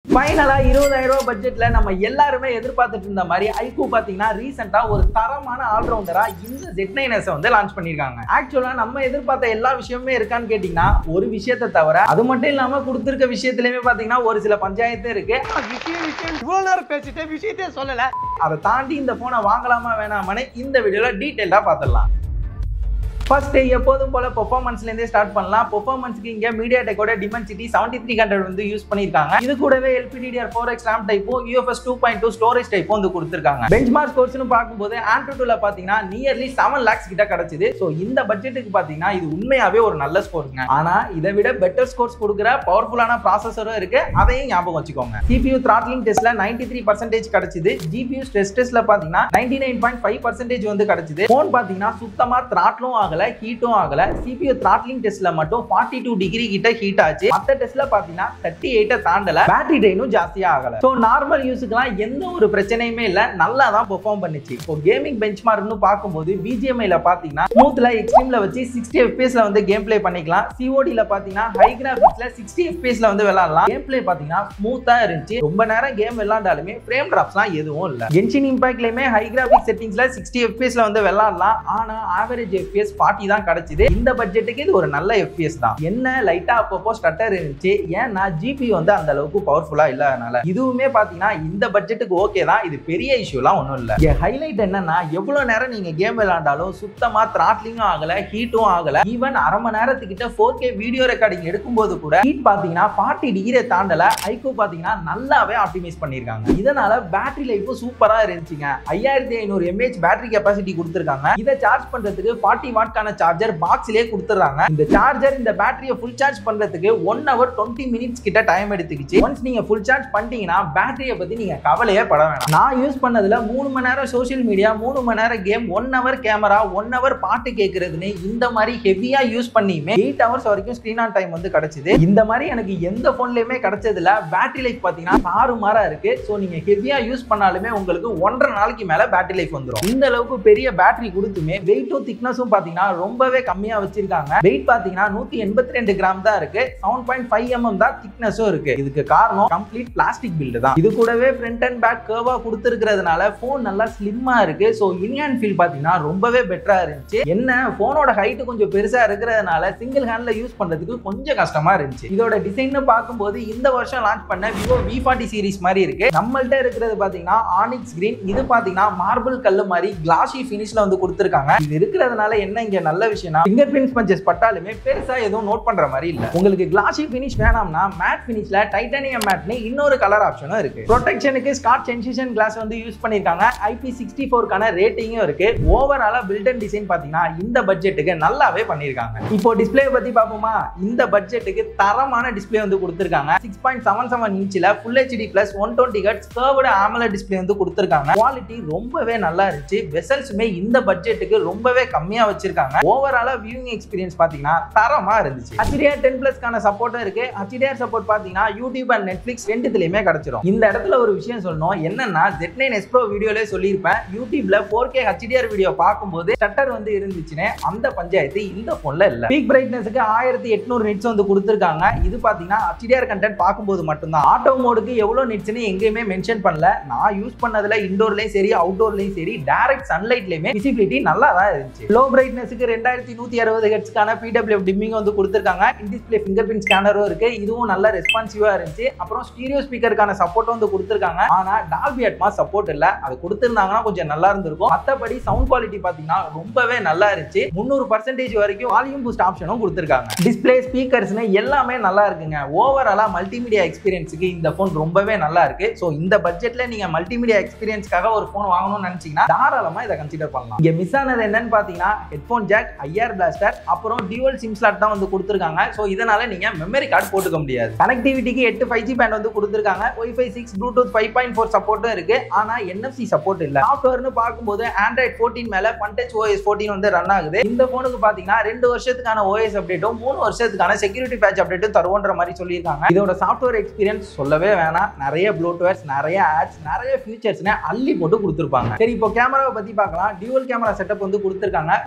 ஃபைனலா இருபதாயிரம் ரூபாய் பட்ஜெட்ல நம்ம எல்லாருமே எதிர்பார்த்துட்டு இருந்த மாதிரி ஐக்கூ பாத்தீங்கன்னா ரீசெண்டா ஒரு தரமான ஆல்ரவுண்டரா இந்த ஜெட் நைனஸ் வந்து லான்ச் பண்ணிருக்காங்க ஆக்சுவலா நம்ம எதிர்பார்த்த எல்லா விஷயமுமே இருக்கான்னு கேட்டீங்கன்னா ஒரு விஷயத்தை தவிர அது மட்டும் இல்லாம கொடுத்திருக்க விஷயத்திலயுமே பாத்தீங்கன்னா ஒரு சில பஞ்சாயத்து இருக்கு விஷயம் விஷயம் இவ்வளவு நேரம் பேசிட்டேன் விஷயத்தையே சொல்லல அதை தாண்டி இந்த போனை வாங்கலாமா வேணாமான்னு இந்த வீடியோல டீட்டெயிலா பார்த்துடலாம் ஃபர்ஸ்ட் எப்போதும் போல பெர்ஃபார்மன்ஸ்லேருந்தே ஸ்டார்ட் பண்ணலாம் பெர்ஃபார்மன்ஸ்க்கு இங்கே மீடியா டெக்கோட டிமென்சிட்டி செவன்டி த்ரீ ஹண்ட்ரட் வந்து யூஸ் பண்ணியிருக்காங்க இது கூடவே எல்பிடிஆர் ஃபோர் எக்ஸ் ரேம் டைப்பும் UFS two point two storage டைப்பும் வந்து கொடுத்துருக்காங்க பெஞ்ச் மார்க் ஸ்கோர்ஸ்னு பார்க்கும்போது ஆண்ட்ரூ டூல பார்த்தீங்கன்னா நியர்லி செவன் லேக்ஸ் கிட்ட கிடைச்சிது ஸோ இந்த பட்ஜெட்டுக்கு பார்த்தீங்கன்னா இது உண்மையாவே ஒரு நல்ல ஸ்கோருங்க ஆனா இதை விட பெட்டர் ஸ்கோர்ஸ் கொடுக்குற பவர்ஃபுல்லான ப்ராசஸரும் இருக்கு அதையும் ஞாபகம் வச்சுக்கோங்க சிபியூ த்ராட்லிங் டெஸ்ட்ல நைன்டி த்ரீ பர்சன்டேஜ் கிடைச்சிது ஜிபியூ ஸ்ட்ரெஸ் டெஸ்ட்ல பார்த்தீங்கன்னா ninety nine point five percentage வந்து கிடைச்சிது ஃபோன் பார்த்தீங்கன்னா சுத்தமா த்ராட்லும் ஆகல ஹீட்டும் ஆகல சிபியூ த்ராட்லிங் டெஸ்ட்ல மட்டும் ஃபார்ட்டி டூ டிகிரி கிட்ட ஹீட் ஆச்சு மற்ற டெஸ்ட்ல பாத்தீங்கன்னா தேர்ட்டி எயிட்ட தாண்டல பேட்டரி ட்ரெயினும் ஜாஸ்தியா ஆகல ஸோ நார்மல் யூஸுக்குலாம் எந்த ஒரு பிரச்சனையுமே இல்ல நல்லா தான் பெர்ஃபார்ம் பண்ணிச்சு இப்போ கேமிங் பெஞ்ச் மார்க்னு பார்க்கும்போது பிஜிஎம்ஐல பாத்தீங்கன்னா ஸ்மூத்ல எக்ஸ்ட்ரீம்ல வச்சு சிக்ஸ்டி எஃபிஎஸ்ல வந்து கேம் ப்ளே பண்ணிக்கலாம் சிஓடில பாத்தீங்கன்னா ஹை கிராபிக்ஸ்ல சிக்ஸ்டி எஃபிஎஸ்ல வந்து விளையாடலாம் கேம் ப்ளே பாத்தீங்கன்னா ஸ்மூத்தா இருந்துச்சு ரொம்ப நேரம் கேம் விளையாண்டாலுமே ஃப்ரேம் டிராப்ஸ்லாம் எதுவும் இல்ல கென்ஷின் இம்பாக்ட்லயுமே ஹை கிராபிக் செட்டிங்ஸ்ல சிக்ஸ்டி எஃபிஎஸ்ல வந்து விளையாடலாம் ஆனா ஆவரேஜ் எஃபிஎஸ் ஃபார்ட்டி தான் கிடைச்சிது இந்த பட்ஜெட்டுக்கு இது ஒரு நல்ல எஃபிஎஸ் தான் என்ன லைட்டா அப்பப்போ ஸ்டட்டர் இருந்துச்சு ஏன்னா ஜிபி வந்து அந்த அளவுக்கு பவர்ஃபுல்லா இல்லாதனால இதுவுமே பாத்தீங்கன்னா இந்த பட்ஜெட்டுக்கு ஓகே தான் இது பெரிய இஷ்யூலாம் ஒன்றும் இல்லை ஹைலைட் என்னன்னா எவ்வளவு நேரம் நீங்க கேம் விளையாண்டாலும் சுத்தமா த்ராட்லிங்கும் ஆகல ஹீட்டும் ஆகல ஈவன் அரை மணி நேரத்துக்கிட்ட ஃபோர் கே வீடியோ ரெக்கார்டிங் எடுக்கும்போது கூட ஹீட் பாத்தீங்கன்னா ஃபார்ட்டி டிகிரி தாண்டல ஐகோ பாத்தீங்கன்னா நல்லாவே ஆப்டிமைஸ் பண்ணிருக்காங்க இதனால பேட்டரி லைஃபும் சூப்பரா இருந்துச்சுங்க ஐயாயிரத்தி ஐநூறு எம்ஏஹெச் பேட்டரி கெப்பாசிட்டி கொடுத்துருக்காங்க இதை சார்ஜ் பண்றதுக்கு ஃபார்ட்டி வாட்கான சார்ஜர் பாக்ஸ்லயே கொடுத்துறாங்க இந்த சார்ஜர் இந்த பேட்டரியை ஃபுல் சார்ஜ் பண்றதுக்கு ஒன் ஹவர் டுவெண்ட்டி மினிட்ஸ் கிட்ட டைம் எடுத்துக்கிச்சு ஒன்ஸ் நீங்க ஃபுல் சார்ஜ் பண்ணிட்டீங்கன்னா பேட்டரியை பத்தி நீங்க கவலையே பட வேணாம் நான் யூஸ் பண்ணதுல மூணு மணி நேரம் சோஷியல் மீடியா மூணு மணி நேரம் game one hour camera one hour பாட்டு கேட்கறதுன்னு இந்த மாதிரி ஹெவியா யூஸ் பண்ணியுமே எயிட் ஹவர்ஸ் வரைக்கும் ஸ்க்ரீன் ஆன் டைம் வந்து கிடைச்சது இந்த மாதிரி எனக்கு எந்த போன்லயுமே கிடைச்சதுல பேட்டரி லைஃப் பாத்தீங்கன்னா தாறுமாறா இருக்கு ஸோ நீங்க ஹெவியா யூஸ் பண்ணாலுமே உங்களுக்கு ஒன்றரை நாளைக்கு மேல பேட்டரி லைஃப் வந்துடும் இந்த அளவுக்கு பெரிய பேட்டரி கொடுத்துமே வெயிட்டும் திக்னஸும் பாத்தீங்கன்னா ரொம்பவே கம்மியா வச்சிருக்காங்க வெயிட் பாத்தீங்கன்னா நூத்தி எண்பத்தி ரெண்டு கிராம் தான் இருக்கு செவன் பாயிண்ட் ஃபைவ் எம்எம் தான் திக்னஸும் இருக்கு இதுக்கு காரணம் கம்ப்ளீட் பிளாஸ்டிக் பில்டு தான் இது கூடவே ஃப்ரண்ட் அண்ட் பேக் கர்வா கொடுத்துருக்கிறதுனால போன் நல்லா ஸ்லிம்மா இருக்கு ஸோ இன்ஹேண்ட் ஃபீல் பாத்தீங்கன்னா ரொம்பவே பெட்டரா இருந்துச்சு என்ன போனோட ஹைட் கொஞ்சம் பெருசா இருக்கிறதுனால சிங்கிள் ஹேண்ட்ல யூஸ் பண்றதுக்கு கொஞ்சம் கஷ்டமா இருந்துச்சு இதோட டிசைன் பார்க்கும்போது இந்த வருஷம் லான்ச் பண்ண விவோ வி ஃபார்ட்டி சீரிஸ் மாதிரி இருக்கு நம்மள்ட்ட இருக்கிறது பாத்தீங்கன்னா ஆனிக்ஸ் கிரீன் இது பாத்தீங்கன்னா மார்பிள் கல்லு மாதிரி கிளாசி ஃபினிஷ்ல வந்து கொடுத்துருக்காங்க இது இருக்கிறதுனால என்ன இங்க நல்ல விஷயம்னா ஃபிங்கர் பிரிண்ட்ஸ் பஞ்சஸ் பட்டாலுமே பெருசா எதுவும் நோட் பண்ற மாதிரி இல்ல உங்களுக்கு கிளாசி ஃபினிஷ் வேணாம்னா மேட் ஃபினிஷ்ல டைட்டானியம் மேட்னு இன்னொரு கலர் ஆப்ஷனும் இருக்கு ப்ரொடெக்ஷனுக்கு ஸ்காட் சென்சேஷன் கிளாஸ் வந்து யூஸ் பண்ணிருக்காங்க ஐபி சிக்ஸ்டி ஃபோர்க்கான ரேட்டிங்கும் இருக்கு ஓவராலா பில்ட் அண்ட் டிசைன் பாத்தீங்கன்னா இந்த பட்ஜெட்டுக்கு நல்லாவே பண்ணிருக்காங்க இப்போ டிஸ்பிளே பத்தி பார்ப்போமா இந்த பட்ஜெட்டுக்கு தரமான டிஸ்பிளே வந்து கொடுத்துருக்காங்க சிக்ஸ் பாயிண்ட் செவன் செவன் இன்ச்சில் full HD plus one twenty hertz curved ஆமல டிஸ்பிளே வந்து கொடுத்துருக்காங்க குவாலிட்டி ரொம்பவே நல்லா இருந்துச்சு வெசல்ஸுமே இந்த பட்ஜெட்டுக்கு ரொம்பவே கம்மியா வச்சிருக்காங்க ஓவராலா வியூவிங் எக்ஸ்பீரியன்ஸ் பாத்தீங்கன்னா தரமா இருந்துச்சு ஹச்டிஆர் டென் பிளஸ்க்கான சப்போர்ட்டும் இருக்கு ஹச்டிஆர் சப்போர்ட் பாத்தீங்கன்னா யூடியூப் அண்ட் நெட்ஃபிளிக்ஸ் ரெண்டுத்துலயுமே கிடைச்சிரும் இந்த இடத்துல ஒரு விஷயம் சொல்லணும் என்னன்னா ஜெட் நைன் எஸ் ப்ரோ வீடியோலே சொல்லியிருப்பேன் யூடியூப்ல ஃபோர் கே ஹச்டிஆர் வீடியோ பார்க்கும்போது ஷட்டர் வந்து இருந்துச்சுன்னு அந்த பஞ்சாயத்து இந்த போன்ல இல்ல பீக் பிரைட்னஸுக்கு ஆயிரத்தி எட்நூறு நிட்ஸ் வந்து கொடுத்துருக்காங்க இது பாத்தீங்கன்னா ஹச்டிஆர் கண்டென்ட் பார்க்கும்போது மட்டும்தான் ஆட்டோ மோடுக்கு எவ்வளவு நிட்ஸ்னு எங்கேயுமே மென்ஷன் பண்ணல நான் யூஸ் பண்ணதுல இண்டோர்லயும் சரி அவுட்டோர்லயும் சரி டைரக்ட் சன்லைட்லயுமே விசிபிலிட்டி நல்லா தான் இருந்துச்சு லோ பிரைட்னஸுக்கு ரெண்டாயிரத்தி நூத்தி அறுபது ஹெட்ஸ்க்கான பிடபிள்யூ டிம்மிங் வந்து கொடுத்துருக்காங்க இன் டிஸ்பிளே ஃபிங்கர் பிரிண்ட் ஸ்கேனரும் இருக்கு இதுவும் நல்ல ரெஸ்பான்சிவா இருந்துச்சு அப்புறம் ஸ்டீரியோ ஸ்பீக்கருக்கான சப்போர்ட் வந்து கொடுத்துருக்காங்க ஆனா டால்பி அட்மாஸ் சப்போர்ட் இல்ல அது கொடுத்திருந்தாங்கன்னா கொஞ்சம் நல்லா இருந்திருக்கும் மத்தபடி சவுண்ட் குவாலிட்டி பாத்தீங்கன்னா ரொம்பவே நல்லா இருந்துச்சு முந்நூறு பர்சன்டேஜ் வரைக்கும் வால்யூம் பூஸ்ட் ஆப்ஷனும் கொடுத்துருக்காங்க டிஸ்பிளே ஸ்பீக்கர்ஸ்னு எல்லாமே நல்லா இருக்குங்க ஓவராலா மல்டிமீடியா எக்ஸ்பீரியன்ஸுக்கு இந்த ஃபோன் ரொம்பவே நல்லா இருக்கு ஸோ இந்த பட்ஜெட்ல நீங்க மல்டிமீடியா எக்ஸ்பீரியன்ஸ்க்காக ஒரு ஃபோன் வாங்கணும்னு நினைச்சீங்கன்னா தாராளமா இதை கன்சிடர் பண்ணலாம் இங்க மிஸ் ஆனது என்னன்னு பாத்தீங்கன்னா ஹெட்ஃபோன் ஜாக் ஐஆர் பிளாஸ்டர் அப்புறம் டியூவல் சிம் ஸ்லாட் தான் வந்து கொடுத்துருக்காங்க ஸோ இதனால நீங்க மெமரி கார்டு போட்டுக்க முடியாது கனெக்டிவிட்டிக்கு எட்டு ஃபைவ் ஜி பேண்ட் வந்து கொடுத்துருக்காங்க wifi six Bluetooth five point four சப்போர்ட்டும் இருக்கு ஆனா என்எஃப்சி சப்போர்ட் இல்ல சாஃப்ட்வேர்னு பார்க்கும்போது ஆண்ட்ராய்ட் ஃபோர்டீன் மேல பண்டச் ஓஎஸ் ஃபோர்டீன் வந்து ரன் ஆகுது இந்த போனுக்கு பாத்தீங்கன்னா ரெண்டு வருஷத்துக்கான ஓஎஸ் அப்டேட்டும் மூணு வருஷத்துக்கான செக்யூரிட்டி பேட்ச் அப்டேட்டும் தருவோன்ற மாதிரி சொல்லியிருக்காங்க இதோட சாஃப்ட்வேர் எக்ஸ்பீரியன்ஸ் சொல்லவே வேணாம் நிறைய ப்ளூட்வேர்ஸ் நிறைய ஆட்ஸ் நிறைய ஃபீச்சர்ஸ்னு அள்ளி போட்டு கொடுத்துருப்பாங்க சரி இப்போ கேமராவை பத்தி பார்க்கலாம் டியூவல் கேமரா செட்டப் வந்து கொடுத்துருக்காங்க 50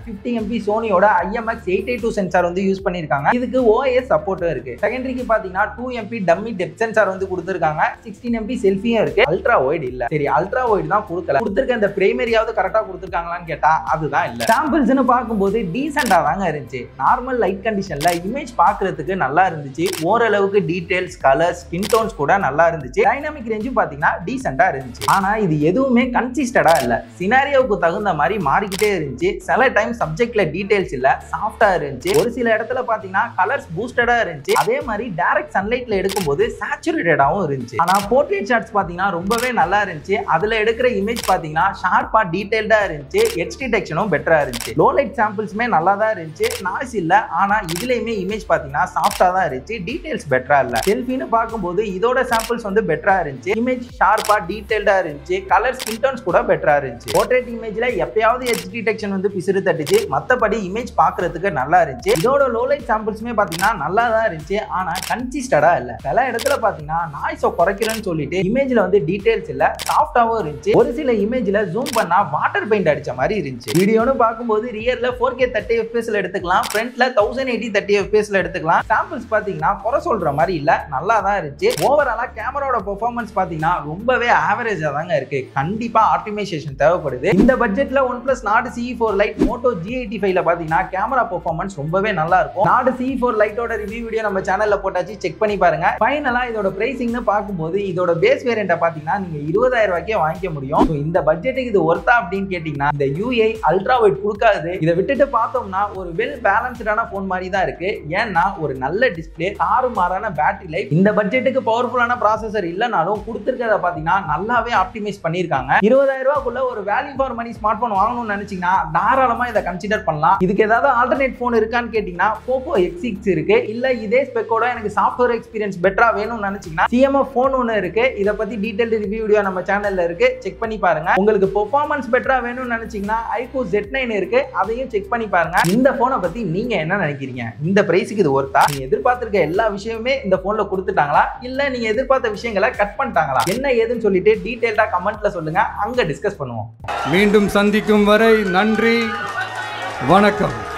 எம்பி சோனியோட IMX eight eight two sensor வந்து யூஸ் பண்ணியிருக்காங்க இதுக்கு ஓஎஸ் சப்போர்ட்டும் இருக்கு செகண்டரிக்கு பாத்தீங்கன்னா two MP dummy depth sensor வந்து கொடுத்துருக்காங்க சிக்ஸ்டீன் எம்பி செல்ஃபியும் இருக்கு அல்ட்ரா ஒய்டு இல்ல சரி அல்ட்ரா ஒய்டு தான் கொடுக்கல கொடுத்துருக்க இந்த பிரைமரியாவது கரெக்டா கொடுத்துருக்காங்களான்னு கேட்டா அதுதான் இல்ல சாம்பிள்ஸ்னு பார்க்கும்போது டீசெண்டா தாங்க இருந்துச்சு நார்மல் லைட் கண்டிஷன்ல இமேஜ் பார்க்கிறதுக்கு நல்லா இருந்துச்சு ஓரளவுக்கு டீடைல்ஸ் கலர்ஸ் ஸ்கின் டோன்ஸ் கூட நல்லா இருந்துச்சு டைனாமிக் ரேஞ்சும் பாத்தீங்கன்னா டீசெண்டா இருந்துச்சு ஆனா இது எதுவுமே கன்சிஸ்டடா இல்ல சினாரியோவுக்கு தகுந்த மாதிரி மாறிக்கிட்டே இருந்துச்சு சில டைம் சப்ஜெக்ட்ல டீடைல்ஸ் இல்ல சாஃப்டா இருந்துச்சு ஒரு சில இடத்துல பாத்தீங்கன்னா கலர்ஸ் பூஸ்டடா இருந்துச்சு அதே மாதிரி டைரக்ட் சன்லைட்ல எடுக்கும்போது சேச்சுரேட்டடாவும் இருந்துச்சு ஆனா போர்ட்ரேட் ஷாட்ஸ் பாத்தீங்கன்னா ரொம்பவே நல்லா இருந்துச்சு அதுல எடுக்கிற இமேஜ் பாத்தீங்கன்னா ஷார்ப்பா டீடைல்டா இருந்துச்சு எக்ஸ் டிடெக்ஷனும் பெட்டரா இருந்துச்சு லோ லைட் சாம்பிள்ஸ்மே நல்லா தான் இருந்துச்சு நாய்ஸ் இல்ல ஆனா இதுலயுமே இமேஜ் பாத்தீங்கன்னா சாஃப்டா தான் இருந்துச்சு டீடைல்ஸ் பெட்டரா இல்ல செல்ஃபின்னு பார்க்கும்போது இதோட சாம்பிள்ஸ் வந்து பெட்டரா இருந்துச்சு இமேஜ் ஷார்ப்பா டீடைல்டா இருந்துச்சு கலர் ஸ்கின் டோன்ஸ் கூட பெட்டரா இருந்துச்சு போர்ட்ரேட் இமேஜ்ல எப்பயாவது எச் டிடெக்ஷன் வந்து பிசிறு தட்டுச்சு மத்தபடி இமேஜ் பாக்குறதுக்கு நல்லா இருந்துச்சு இதோட லோ லைட் சாம்பிள்ஸ்மே பாத்தீங்கன்னா நல்லா தான் இருந்துச்சு ஆனா கன்சிஸ்டடா இல்ல சில இடத்துல பாத்தீங்கன்னா நாய்ஸை குறைக்கிறேன்னு சொல்லிட்டு இமேஜ்ல வந்து டீடைல்ஸ் இல்ல சாஃப்டாவும் இருந்துச்சு ஒரு சில இமேஜ்ல ஜூம் பண்ணா வாட்டர் பெயிண்ட் அடிச்ச மாதிரி இருந்துச்சு வீடியோன்னு பார்க்கும்போது ரியர்ல ஃபோர் கே தேர்ட்டி எஃபிஎஸ்ல எடுத்துக்கலாம் ஃப்ரண்ட்ல தௌசண்ட் எயிட்டி தேர்ட்டி எஃபிஎஸ்ல எடுத்துக்கலாம் சாம்பிள்ஸ் பாத்தீங்கன்னா குறை சொல்ற மாதிரி இல்ல நல்லா தான் இருந்துச்சு ஓவராலா கேமராவோட பெர்ஃபார்மன்ஸ் பாத்தீங்கன்னா ரொம்பவே ஆவரேஜா தாங்க இருக்கு கண்டிப்பா ஆப்டிமைசேஷன் தேவைப்படுது இந்த பட்ஜெட்ல OnePlus Nord C four lite Moto G eighty ஃபைவ்ல பாத்தீங்கன்னா கேமரா பெர்ஃபார்மன்ஸ் ரொம்பவே நல்லா இருக்கும் நாடு சி ஃபோர் லைட்டோட ரிவ்யூ வீடியோ நம்ம சேனல்ல போட்டாச்சு செக் பண்ணி பாருங்க ஃபைனலா இதோட பிரைசிங்னு பார்க்கும்போது இதோட பேஸ் வேரியண்ட்டை பாத்தீங்கன்னா நீங்க இருபதாயிரம் ரூபாய்க்கே வாங்கிக்க முடியும் So, இந்த பட்ஜெட்டுக்கு இது ஒர்த்தா அப்படின்னு கேட்டீங்கன்னா இந்த யூஐ அல்ட்ரா வைட் கொடுக்காது இதை விட்டுட்டு பார்த்தோம்னா ஒரு வெல் பேலன்ஸ்டான போன் மாதிரி தான் இருக்கு ஏன்னா ஒரு நல்ல டிஸ்பிளே தாறுமாறான பேட்டரி லைஃப் இந்த பட்ஜெட்டுக்கு பவர்ஃபுல்லான ப்ராசஸர் இல்லைனாலும் கொடுத்துருக்கத பார்த்தீங்கன்னா நல்லாவே ஆப்டிமைஸ் பண்ணியிருக்காங்க இருபதாயிரம் ரூபாய்க்குள்ள ஒரு value for money smartphone வாங்கணும்னு நினைச்சீங்கன்னா தாராளமா இதை கன்சிடர் பண்ணலாம் இதுக்கு ஏதாவது ஆல்டர்னேட் போன் இருக்கான்னு கேட்டீங்கன்னா போக்கோ எக்ஸ் சிக்ஸ் இருக்கு இல்ல இதே ஸ்பெக்கோட எனக்கு சாஃப்ட்வேர் எக்ஸ்பீரியன்ஸ் பெட்டரா வேணும்னு நினைச்சீங்கன்னா சிஎம்எஃப் போன் ஒன்று இருக்கு இதை பத்தி டீடைல் ரிவ்யூ வீடியோ நம்ம சேனல்ல இருக்கு செக் பண்ணி பாருங்க உங்களுக்கு பெர்ஃபார்மன்ஸ் பெட்டரா வேணும்னு நினைச்சீங்கன்னா ஐகோ ஜெட் நைன் இருக்கு அதையும் செக் பண்ணி பாருங்க இந்த போனை பத்தி நீங்க என்ன நினைக்கிறீங்க இந்த பிரைஸுக்கு இது ஒர்த்தா நீங்க எதிர்பார்த்திருக்க எல்லா விஷயமுமே இந்த போன்ல கொடுத்துட்டாங்களா இல்ல நீங்க எதிர்பார்த்த விஷயங்களை கட் பண்ணிட்டாங்களா என்ன ஏதுன்னு சொல்லிட்டு டீடைல்டா கமெண்ட்ல சொல்லுங்க அங்க டிஸ்கஸ் பண்ணுவோம் மீண்டும் சந்திக்கும் வரை நன்றி வணக்கம்